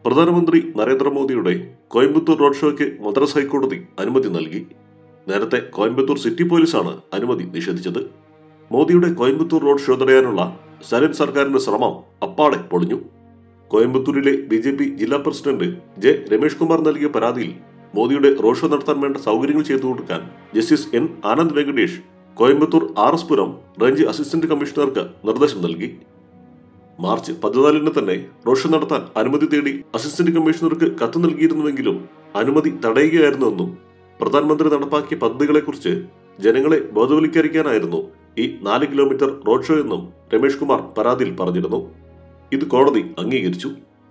പ്രധാനമന്ത്രി നരേന്ദ്രമോദിയുടെ കോയമ്പത്തൂർ റോഡ് ഷോയ്ക്ക് മദ്രാസ് ഹൈക്കോടതി അനുമതി നൽകി നേരത്തെ കോയമ്പത്തൂർ സിറ്റി പോലീസാണ് അനുമതി നിഷേധിച്ചത് മോദിയുടെ കോയമ്പത്തൂർ റോഡ് ഷോ തടയാനുള്ള സ്റ്റാലിൻ സർക്കാരിന്റെ ശ്രമം അപ്പാടെ പൊളിഞ്ഞു കോയമ്പത്തൂരിലെ ബി ജെ പി ജില്ലാ പ്രസിഡന്റ് ജെ രമേഷ് കുമാർ നൽകിയ പരാതിയിൽ മോദിയുടെ റോഡ് ഷോ നടത്താൻ വേണ്ട സൗകര്യങ്ങൾ ചെയ്തു കൊടുക്കാൻ justice N Anand Venkatesh Coimbatore R S Puram range assistant കമ്മീഷണർക്ക് നിർദ്ദേശം നൽകി മാർച്ച് പതിനാലിന് തന്നെ റോഡ് ഷോ നടത്താൻ അനുമതി തേടി അസിസ്റ്റന്റ് കമ്മീഷണർക്ക് കത്ത് നൽകിയിരുന്നുവെങ്കിലും അനുമതി തടയുകയായിരുന്നുവെന്നും പ്രധാനമന്ത്രി നടപ്പാക്കിയ പദ്ധതികളെക്കുറിച്ച് ജനങ്ങളെ ബോധവൽക്കരിക്കാനായിരുന്നു ഈ നാല് കിലോമീറ്റർ റോഡ് ഷോ എന്നും രമേഷ് കുമാർ പരാതിയിൽ പറഞ്ഞിരുന്നു ഇത് കോടതി അംഗീകരിച്ചു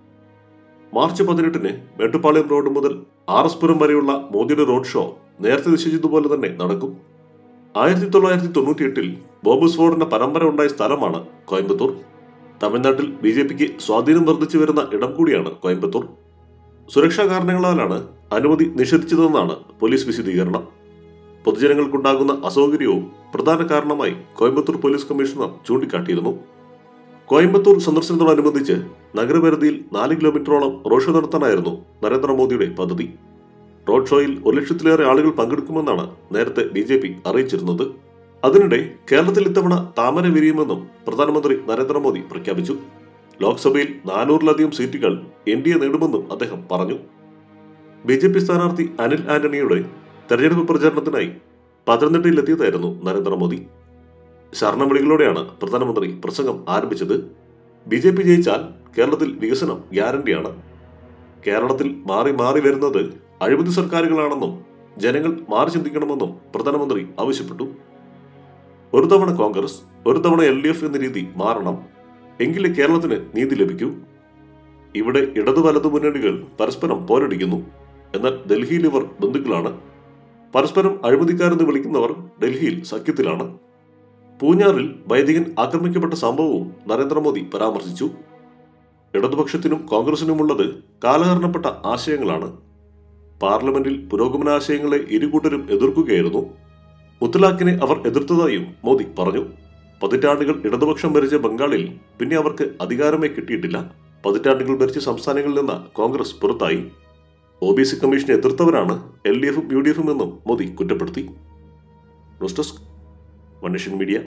മാർച്ച് പതിനെട്ടിന് മേട്ടുപ്പാളയം റോഡ് മുതൽ ആർ എസ് പുരം വരെയുള്ള മോദിയുടെ റോഡ് ഷോ നേരത്തെ നിശ്ചയിച്ചതുപോലെ തന്നെ നടക്കും ആയിരത്തി തൊള്ളായിരത്തി തൊണ്ണൂറ്റി എട്ടിൽ ബോംബ് സ്ഫോടന പരമ്പര ഉണ്ടായ സ്ഥലമാണ് കോയമ്പത്തൂർ തമിഴ്നാട്ടിൽ ബി ജെ പിക്ക് സ്വാധീനം വർദ്ധിച്ചു വരുന്ന ഇടം കൂടിയാണ് കോയമ്പത്തൂർ സുരക്ഷാ കാരണങ്ങളാലാണ് അനുമതി നിഷേധിച്ചതെന്നാണ് പോലീസ് വിശദീകരണം പൊതുജനങ്ങൾക്കുണ്ടാകുന്ന അസൗകര്യവും പ്രധാന കാരണമായി കോയമ്പത്തൂർ പോലീസ് കമ്മീഷണർ ചൂണ്ടിക്കാട്ടിയിരുന്നു കോയമ്പത്തൂർ സന്ദർശനത്തോടനുബന്ധിച്ച് നഗരപരിധിയിൽ നാല് കിലോമീറ്ററോളം റോഡ് ഷോ നടത്താനായിരുന്നു നരേന്ദ്രമോദിയുടെ പദ്ധതി റോഡ് ഷോയിൽ ഒരു ലക്ഷത്തിലേറെ ആളുകൾ പങ്കെടുക്കുമെന്നാണ് നേരത്തെ ബി ജെ പി അറിയിച്ചിരുന്നത് അതിനിടെ കേരളത്തിൽ ഇത്തവണ താമര വിരിയുമെന്നും പ്രധാനമന്ത്രി നരേന്ദ്രമോദി പ്രഖ്യാപിച്ചു ലോക്സഭയിൽ നാനൂറിലധികം സീറ്റുകൾ എൻ ഡി എ നേടുമെന്നും അദ്ദേഹം പറഞ്ഞു ബി ജെ പി സ്ഥാനാർത്ഥി അനിൽ ആന്റണിയുടെ തെരഞ്ഞെടുപ്പ് പ്രചാരണത്തിനായി പത്തനംതിട്ടയിലെത്തിയതായിരുന്നു നരേന്ദ്രമോദി ശരണവിളികളോടെയാണ് പ്രധാനമന്ത്രി പ്രസംഗം ആരംഭിച്ചത് ബി ജെ പി ജയിച്ചാൽ കേരളത്തിൽ വികസനം ഗ്യാരണ്ടിയാണ് കേരളത്തിൽ മാറി മാറി വരുന്നത് അഴിമതി സർക്കാരുകളാണെന്നും ജനങ്ങൾ മാറി ചിന്തിക്കണമെന്നും പ്രധാനമന്ത്രി ആവശ്യപ്പെട്ടു ഒരു തവണ കോൺഗ്രസ് ഒരു തവണ എൽ ഡി എഫ് എന്ന രീതി മാറണം എങ്കിലേ കേരളത്തിന് നീതി ലഭിക്കൂ ഇവിടെ ഇടതു വലതു മുന്നണികൾ പരസ്പരം പോരടിക്കുന്നു എന്നാൽ ഡൽഹിയിൽ ഇവർ ബന്ധുക്കളാണ് പരസ്പരം അഴിമതിക്കാരെന്ന് വിളിക്കുന്നവർ ഡൽഹിയിൽ സഖ്യത്തിലാണ് പൂഞ്ഞാറിൽ വൈദികൻ ആക്രമിക്കപ്പെട്ട സംഭവവും നരേന്ദ്രമോദി പരാമർശിച്ചു ഇടതുപക്ഷത്തിനും കോൺഗ്രസിനുമുള്ളത് കാലഹരണപ്പെട്ട ആശയങ്ങളാണ് പാർലമെന്റിൽ പുരോഗമനാശയങ്ങളെ ഇരുകൂട്ടരും എതിർക്കുകയായിരുന്നു മുത്തലാഖിനെ അവർ എതിർത്തതായും മോദി പറഞ്ഞു പതിറ്റാണ്ടുകൾ ഇടതുപക്ഷം ഭരിച്ച ബംഗാളിൽ പിന്നെ അവർക്ക് അധികാരമേ കിട്ടിയിട്ടില്ല പതിറ്റാണ്ടുകൾ ഭരിച്ച സംസ്ഥാനങ്ങളിൽ നിന്ന് കോൺഗ്രസ് പുറത്തായി ഒ ബി സി കമ്മീഷനെ എതിർത്തവരാണ് എൽ ഡി എഫും യു ഡി എഫും എന്നും മോദി കുറ്റപ്പെടുത്തി news desk One Nation media